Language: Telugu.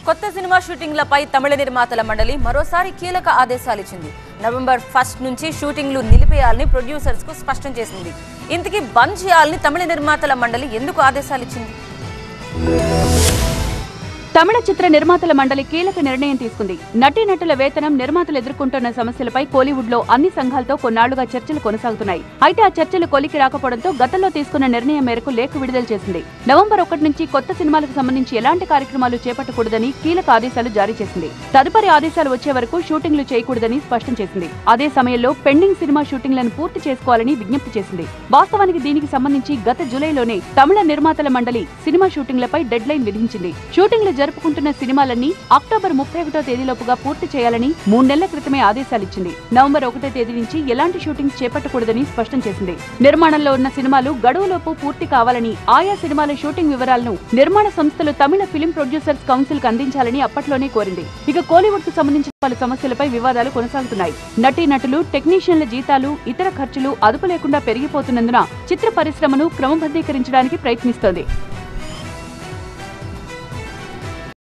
కొత్త సినిమా షూటింగ్లపై తమిళ నిర్మాతల మండలి మరోసారి కీలక ఆదేశాలు ఇచ్చింది నవంబర్ ఫస్ట్ నుంచి షూటింగ్లు నిలిపేయాలని ప్రొడ్యూసర్స్ కు స్పష్టం చేసింది ఇంతకీ బంద్ చేయాలని తమిళ నిర్మాతల మండలి ఎందుకు ఆదేశాలు ఇచ్చింది తమిళ చిత్ర నిర్మాతల మండలి కీలక నిర్ణయం తీసుకుంది నటీనటుల వేతనం నిర్మాతలు ఎదుర్కొంటున్న సమస్యలపై కోలీవుడ్ లో అన్ని సంఘాలతో కొన్నాళ్లుగా చర్చలు కొనసాగుతున్నాయి అయితే ఆ చర్చలు కొలికి రాకపోవడంతో గతంలో తీసుకున్న నిర్ణయం మేరకు లేఖ విడుదల చేసింది నవంబర్ ఒకటి నుంచి కొత్త సినిమాలకు సంబంధించి ఎలాంటి కార్యక్రమాలు చేపట్టకూడదని కీలక ఆదేశాలు జారీ చేసింది తదుపరి ఆదేశాలు వచ్చే వరకు షూటింగ్లు చేయకూడదని స్పష్టం చేసింది అదే సమయంలో పెండింగ్ సినిమా షూటింగ్లను పూర్తి చేసుకోవాలని విజ్ఞప్తి చేసింది వాస్తవానికి దీనికి సంబంధించి గత జూలైలోనే తమిళ నిర్మాతల మండలి సినిమా షూటింగ్లపై డెడ్ లైన్ విధించింది షూటింగ్లు జరుపుకుంటున్న సినిమాలన్నీ అక్టోబర్ ముప్పై ఒకటో తేదీలోపుగా పూర్తి చేయాలని మూడు నెలల క్రితమే ఆదేశాలిచ్చింది నవంబర్ ఒకటో తేదీ నుంచి ఎలాంటి షూటింగ్స్ చేపట్టకూడదని స్పష్టం చేసింది నిర్మాణంలో ఉన్న సినిమాలు గడువులోపు పూర్తి కావాలని ఆయా సినిమాల షూటింగ్ వివరాలను నిర్మాణ సంస్థలు తమిళ ఫిలిం ప్రొడ్యూసర్స్ కౌన్సిల్ కు అందించాలని అప్పట్లోనే కోరింది ఇక కోలీవుడ్ కు సంబంధించిన పలు సమస్యలపై వివాదాలు కొనసాగుతున్నాయి నటీనటులు టెక్నీషియన్ల జీతాలు ఇతర ఖర్చులు అదుపు లేకుండా పెరిగిపోతున్నందున చిత్ర పరిశ్రమను క్రమబద్ధీకరించడానికి ప్రయత్నిస్తోంది